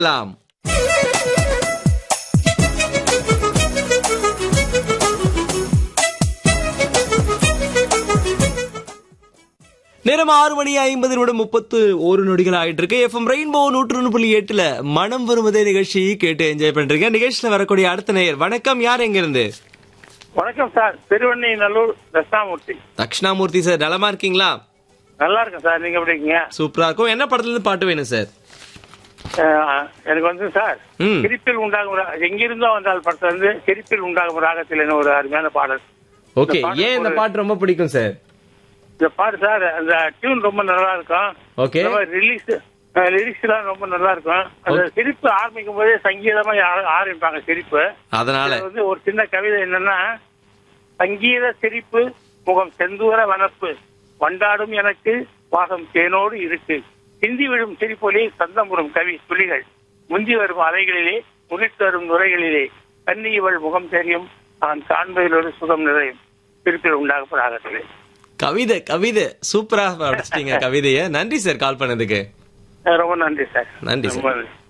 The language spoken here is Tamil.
லாம் நேரம் ஆறு மணி ஐம்பது நிமிடம் முப்பத்து ஒரு நொடிகள் ஆயிட்டு இருக்கு எஃப்எம் ரெயின்போ நூற்று ஒன்று புள்ளி எட்டுல மனம் வருவதே நிகழ்ச்சி கேட்டு என்ஜாய் பண்றீங்க நிகழ்ச்சியில வரக்கூடிய அடுத்த நேயர் வணக்கம் யார் எங்க இருந்து வணக்கம் சார் திருவண்ணை நல்லூர் தட்சிணாமூர்த்தி தக்ஷணாமூர்த்தி சார் நலமா இருக்கீங்களா நல்லா இருக்கேன் சார் நீங்க எப்படி இருக்கீங்க சூப்பரா இருக்கும் என்ன படத்துல இருந்து பாட்டு வேணும் சார் அஹ், எனக்கு வந்து சார் ம். சிரிப்பில் உண்டாகும் ரா- எங்கிருந்தோ வந்தால் படத்துல இருந்து சிரிப்பில் உண்டாகும் ராகத்தில் என்ன ஒரு அருமையான பாடல் ஓகே இந்த பாட்டு ஏன் இந்த ஒரு- பாட்டு ரொம்ப பிடிக்கும் சார் இந்த பாட்டு சார் அந்த டியூன் ரொம்ப நல்லா இருக்கும் ஓகே ரிலீஸ் லிரிக்ஸ் எல்லாம் ரொம்ப நல்லா இருக்கும் அந்த சிரிப்பு ஆரம்பிக்கும் போதே சங்கீதமா ஆர- ஆரம்பிப்பாங்க சிரிப்பு அதனால இதுல வந்து ஒரு சின்ன கவிதை என்னன்னா சங்கீத சிரிப்பு முகம் செந்தூர வனப்பு வண்டாடும் எனக்கு வாசம் தேனோடு இருக்கு சிந்தி விழும் சிரிப்பொலி சந்தமுறும் கவி துளிகள் முந்தி வரும் அறைகளிலே முகிட்டு வரும் நுரைகளிலே கன்னி இவள் முகம் தெரியும் நான் காண்பதில் ஒரு சுகம் நிறையும் சிரிப்பில் உண்டாகும் ராகத்திலே கவிதை கவிதை சூப்பரா படிச்சிட்டீங்க கவிதைய நன்றி சார் கால் பண்ணதுக்கு ரொம்ப நன்றி சார் நன்றி சார். ரொம்ப நன்றி